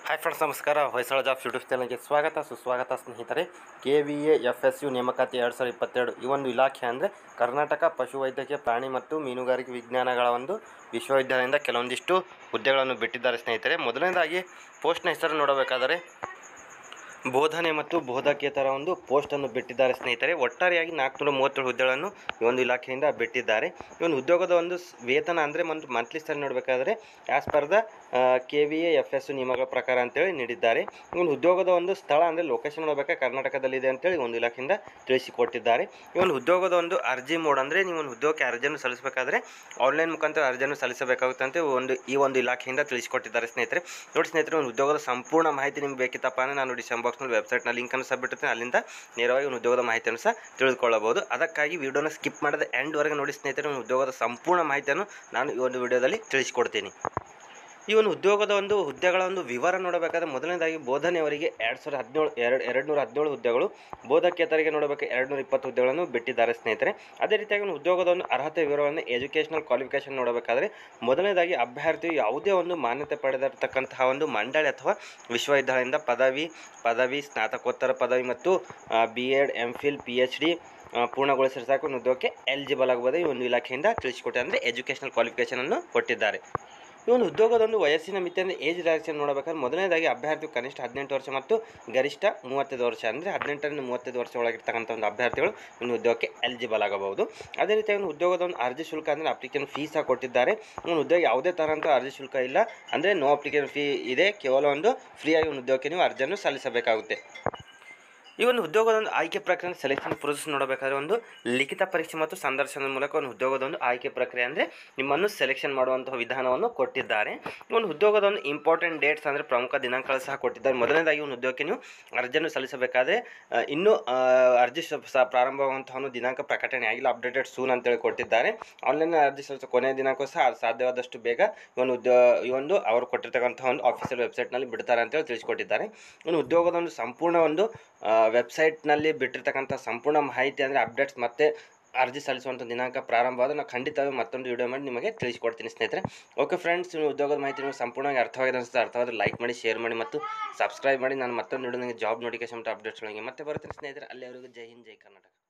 hi friends ನಮಸ್ಕಾರ Hoysala jobs YouTube ಚಾನಲ್ಗೆ ಸ್ವಾಗತ ಸುಸ್ವಾಗತ ಸ್ನೇಹಿತರೆ K V A F S U ನೇಮಕಾತಿ ಎರಡು ಸಾವಿರದ ಇಪ್ಪತ್ತೆರಡು ಈ ಒಂದು ಇಲಾಖೆ ಅಂದರೆ ಕರ್ನಾಟಕ ಪಶುವೈದ್ಯಕೀಯ ಪ್ರಾಣಿ ಮತ್ತು ಮೀನುಗಾರಿಕೆ ವಿಜ್ಞಾನಗಳ ಒಂದು ವಿಶ್ವವಿದ್ಯಾಲಯದಿಂದ ಕೆಲವೊಂದಿಷ್ಟು ಹುದ್ದೆಗಳನ್ನು ಬಿಟ್ಟಿದ್ದಾರೆ ಸ್ನೇಹಿತರೆ ಮೊದಲನೇದಾಗಿ ಪೋಸ್ಟ್ನ ಹೆಸರು ನೋಡಬೇಕಾದರೆ ಬೋಧನೆ ಮತ್ತು ಬೋಧಕೇತರ ಒಂದು ಪೋಸ್ಟನ್ನು ಬಿಟ್ಟಿದ್ದಾರೆ ಸ್ನೇಹಿತರೆ ಒಟ್ಟಾರೆಯಾಗಿ ನಾಲ್ಕುನೂರ ಮೂವತ್ತೇಳು ಹುದ್ದೆಗಳನ್ನು ಈ ಒಂದು ಇಲಾಖೆಯಿಂದ ಬಿಟ್ಟಿದ್ದಾರೆ ಈ ಒಂದು ಉದ್ಯೋಗದ ಒಂದು ಸ್- ವೇತನ ಅಂದರೆ ಒಂದು ಮಂತ್ಲಿ ಸ್ಯಾಲರಿ ನೋಡಬೇಕಾದ್ರೆ as per the K V A F S ನಿಯಮಗಳ ಪ್ರಕಾರ ಅಂತೇಳಿ ನೀಡಿದ್ದಾರೆ ಈ ಒಂದು ಉದ್ಯೋಗದ ಒಂದು ಸ್ಥಳ ಅಂದರೆ ಲೊಕೇಶನ್ ನೋಡಬೇಕಾದ್ರೆ ಕರ್ನಾಟಕದಲ್ಲಿದೆ ಅಂತೇಳಿ ಒಂದು ಇಲಾಖೆಯಿಂದ ತಿಳಿಸಿಕೊಟ್ಟಿದ್ದಾರೆ ಈ ಒಂದು ಉದ್ಯೋಗದ ಒಂದು ಅರ್ಜಿ ಮೋಡ್ ಅಂದರೆ ನೀವು ಒಂದು ಉದ್ಯೋಗಕ್ಕೆ ಅರ್ಜಿಯನ್ನು ಸಲ್ಲಿಸಬೇಕಾದ್ರೆ ಆನ್ಲೈನ್ ಮುಖಾಂತರ ಅರ್ಜಿಯನ್ನು ಸಲ್ಲಿಸಬೇಕಾಗುತ್ತೆ ಅಂತ ಒಂದು ಈ ಒಂದು ಇಲಾಖೆಯಿಂದ ತಿಳಿಸಿಕೊಟ್ಟಿದ್ದಾರೆ ಸ್ನೇಹಿತರೆ ನೋಡಿ ಸ್ನೇಹಿತರೆ ಒಂದು ಉದ್ಯೋಗದ ಸಂಪೂರ್ಣ ಮಾಹಿತಿ ನಿಮ್ಗೆ ಬೇಕಿತ್ತಪ್ಪ ಅಂದರೆ ನಾನು ಡಿಸಮ್ ಬಾಕ್ಸ್ನಲ್ಲಿ ವೆಬ್ಸೈಟ್ನ ಲಿಂಕನ್ನು ಸಹ ಬಿಟ್ಟಿರ್ತೀನಿ ಅಲ್ಲಿಂದ ನೇರವಾಗಿ ಒಂದು ಉದ್ಯೋಗದ ಮಾಹಿತಿಯನ್ನು ಸಹ ತಿಳಿದುಕೊಳ್ಳಬಹುದು ಅದಕ್ಕಾಗಿ ವಿಡಿಯೋನ ಸ್ಕಿಪ್ ಮಾಡದೆ ಎಂಡ್ವರೆಗೆ ನೋಡಿ ಸ್ನೇಹಿತರೆ ಒಂದು ಉದ್ಯೋಗದ ಸಂಪೂರ್ಣ ಮಾಹಿತಿಯನ್ನು ನಾನು ಈ ಒಂದು ವಿಡಿಯೋದಲ್ಲಿ ತಿಳಿಸಿಕೊಡ್ತೀನಿ ಈ ಒಂದು ಉದ್ಯೋಗದ ಒಂದು ಹುದ್ದೆಗಳ ಒಂದು ವಿವರ ನೋಡಬೇಕಾದ್ರೆ ಮೊದಲನೇದಾಗಿ ಬೋಧನೆಯವರಿಗೆ ಎರಡು ಸಾವಿರದ ಹದಿನೇಳು ಎರಡು ಎರಡು ನೂರ ಹದಿನೇಳು ಹುದ್ದೆಗಳು ಬೋಧಕೇತರಿಗೆ ನೋಡಬೇಕು ಎರಡು ನೂರ ಇಪ್ಪತ್ತು ಹುದ್ದೆಗಳನ್ನು ಬಿಟ್ಟಿದ್ದಾರೆ ಸ್ನೇಹಿತರೆ ಅದೇ ರೀತಿಯಾಗಿ ಒಂದು ಉದ್ಯೋಗದ ಒಂದು ಅರ್ಹತೆ ವಿವರವನ್ನು ಎಜುಕೇಷನಲ್ ಕ್ವಾಲಿಫಿಕೇಷನ್ ನೋಡಬೇಕಾದ್ರೆ ಮೊದಲನೇದಾಗಿ ಅಭ್ಯರ್ಥಿಯು ಯಾವುದೇ ಒಂದು ಮಾನ್ಯತೆ ಪಡೆದಿರತಕ್ಕಂತಹ ಒಂದು ಮಂಡಳಿ ಅಥವಾ ವಿಶ್ವವಿದ್ಯಾಲಯದಿಂದ ಪದವಿ ಪದವಿ ಸ್ನಾತಕೋತ್ತರ ಪದವಿ ಮತ್ತು B Ed M Phil P H D ಪೂರ್ಣಗೊಳಿಸಿದ್ರೆ ಸಾಕು ಒಂದು ಉದ್ಯೋಗಕ್ಕೆ ಎಲಿಜಿಬಲ್ ಆಗ್ಬೋದು ಈ ಒಂದು ಇಲಾಖೆಯಿಂದ ತಿಳಿಸಿಕೊಟ್ಟೆ ಅಂದರೆ ಎಜುಕೇಷನಲ್ ಕ್ವಾಲಿಫಿಕೇಷನನ್ನು ಕೊಟ್ಟಿದ್ದಾರೆ ಈ ಒಂದು ಉದ್ಯೋಗದ ಒಂದು ವಯಸ್ಸಿನ ಮಿತಿ ಅಂದರೆ ಏಜ್ ರಿಲ್ಯಾಕ್ಸೇಷನ್ ನೋಡಬೇಕಾದ್ರೆ ಮೊದಲನೇದಾಗಿ ಅಭ್ಯರ್ಥಿ ಕನಿಷ್ಠ ಹದಿನೆಂಟು ವರ್ಷ ಮತ್ತು ಗರಿಷ್ಠ ಮೂವತ್ತೈದು ವರ್ಷ ಅಂದರೆ ಹದಿನೆಂಟರಿಂದ ಮೂವತ್ತೈದು ವರ್ಷ ಒಳಗಿರ್ತಕ್ಕಂಥ ಒಂದು ಅಭ್ಯರ್ಥಿಗಳು ಒಂದು ಉದ್ಯೋಗಕ್ಕೆ ಎಲಿಜಿಬಲ್ ಆಗಬಹುದು ಅದೇ ರೀತಿ ಒಂದು ಉದ್ಯೋಗದ ಒಂದು ಅರ್ಜಿ ಶುಲ್ಕ ಅಂದರೆ ಅಪ್ಲಿಕೇಶನ್ ಫೀಸ್ ಸಹ ಕೊಟ್ಟಿದ್ದಾರೆ ಒಂದು ಉದ್ಯೋಗ ಯಾವುದೇ ಥರಂತ ಅರ್ಜಿ ಶುಲ್ಕ ಇಲ್ಲ ಅಂದರೆ ನೋ ಅಪ್ಲಿಕೇಶನ್ ಫೀ ಇದೆ ಕೇವಲ ಒಂದು ಫ್ರೀಯಾಗಿ ಒಂದು ಉದ್ಯೋಗಕ್ಕೆ ನೀವು ಅರ್ಜಿಯನ್ನು ಸಲ್ಲಿಸಬೇಕಾಗುತ್ತೆ ಈ ಒಂದು ಉದ್ಯೋಗದ ಒಂದು ಆಯ್ಕೆ ಪ್ರಕ್ರಿಯೆ ಸೆಲೆಕ್ಷನ್ ಪ್ರೊಸೆಸ್ ನೋಡಬೇಕಾದ್ರೆ ಒಂದು ಲಿಖಿತ ಪರೀಕ್ಷೆ ಮತ್ತು ಸಂದರ್ಶನದ ಮೂಲಕ ಒಂದು ಉದ್ಯೋಗದ ಒಂದು ಆಯ್ಕೆ ಪ್ರಕ್ರಿಯೆ ಅಂದರೆ ನಿಮ್ಮನ್ನು ಸೆಲೆಕ್ಷನ್ ಮಾಡುವಂತಹ ವಿಧಾನವನ್ನು ಕೊಟ್ಟಿದ್ದಾರೆ ಈ ಒಂದು ಉದ್ಯೋಗದ ಒಂದು ಇಂಪಾರ್ಟೆಂಟ್ ಡೇಟ್ಸ್ ಅಂದರೆ ಪ್ರಮುಖ ದಿನಾಂಕಗಳು ಸಹ ಕೊಟ್ಟಿದ್ದಾರೆ ಮೊದಲನೇದಾಗಿ ಒಂದು ಉದ್ಯೋಗಕ್ಕೆ ನೀವು ಅರ್ಜಿಯನ್ನು ಸಲ್ಲಿಸಬೇಕಾದ್ರೆ ಆ, ಇನ್ನೂ ಆ, ಅರ್ಜಿ ಸ- ಸಹ ಪ್ರಾರಂಭವಾಗುವಂತಹ ಒಂದು ದಿನಾಂಕ ಪ್ರಕಟಣೆ ಆಗಿಲ್ಲ ಅಪ್ಡೇಟೆಡ್ ಸೂನ್ ಅಂತೇಳಿ ಕೊಟ್ಟಿದ್ದಾರೆ ಆನ್ಲೈನ್ ಅರ್ಜಿ ಸಲ್ಲಿಸೋ ಕೊನೆಯ ದಿನಾಂಕ ಸಹ ಸಾಧ್ಯವಾದಷ್ಟು ಬೇಗ ಈ ಒಂದು ಉದ್ಯೋ ಈ ಒಂದು ಅವರು ಕೊಟ್ಟಿರ್ತಕ್ಕಂಥ ಒಂದು ಆಫೀಸಿಯಲ್ ವೆಬ್ಸೈಟ್ನಲ್ಲಿ ಬಿಡ್ತಾರೆ ಅಂತೇಳಿ ತಿಳಿಸ್ಕೊಟ್ಟಿದ್ದಾರೆ ಒಂದು ಉದ್ಯೋಗದ ಒಂದು ಸಂಪೂರ್ಣ ಒಂದು ವೆಬ್ಸೈಟ್ನಲ್ಲಿ ಬಿಟ್ಟಿರ್ತಕ್ಕಂಥ ಸಂಪೂರ್ಣ ಮಾಹಿತಿ ಅಂದರೆ ಅಪ್ಡೇಟ್ಸ್ ಮತ್ತು ಅರ್ಜಿ ಸಲ್ಲಿಸುವಂಥ ದಿನಾಂಕ ಪ್ರಾರಂಭವಾದ ನಾನು ಖಂಡಿತವಾಗಿ ಮತ್ತೊಂದು ವಿಡಿಯೋ ಮಾಡಿ ನಿಮಗೆ ತಿಳಿಸ್ಕೊಡ್ತೀನಿ ಸ್ನೇಹಿತರೆ ಓಕೆ ಫ್ರೆಂಡ್ಸ್ ನೀವು ಉದ್ಯೋಗದ ಮಾಹಿತಿ ನಿಮಗೆ ಸಂಪೂರ್ಣವಾಗಿ ಅರ್ಥವಾಗಿದೆ ಅನಿಸುತ್ತೆ ಅರ್ಥವಾದರೆ ಲೈಕ್ ಮಾಡಿ ಶೇರ್ ಮಾಡಿ ಮತ್ತು ಸಬ್ಸ್ಕ್ರೈಬ್ ಮಾಡಿ ನಾನು ಮತ್ತೊಂದು ವಿಡಿಯೋ ನನಗೆ ಜಾಬ್ ನೋಟಿಫಿಕೇಶನ್ ಮತ್ತು ಅಪ್ಡೇಟ್ಸ್ ಒಳಗೆ ಮತ್ತೆ ಬರ್ತೀನಿ ಸ್ನೇಹಿತರೆ ಅಲ್ಲಿವರೆಗೂ ಜೈ ಹಿಂದ್ ಜೈ ಕರ್ನಾಟಕ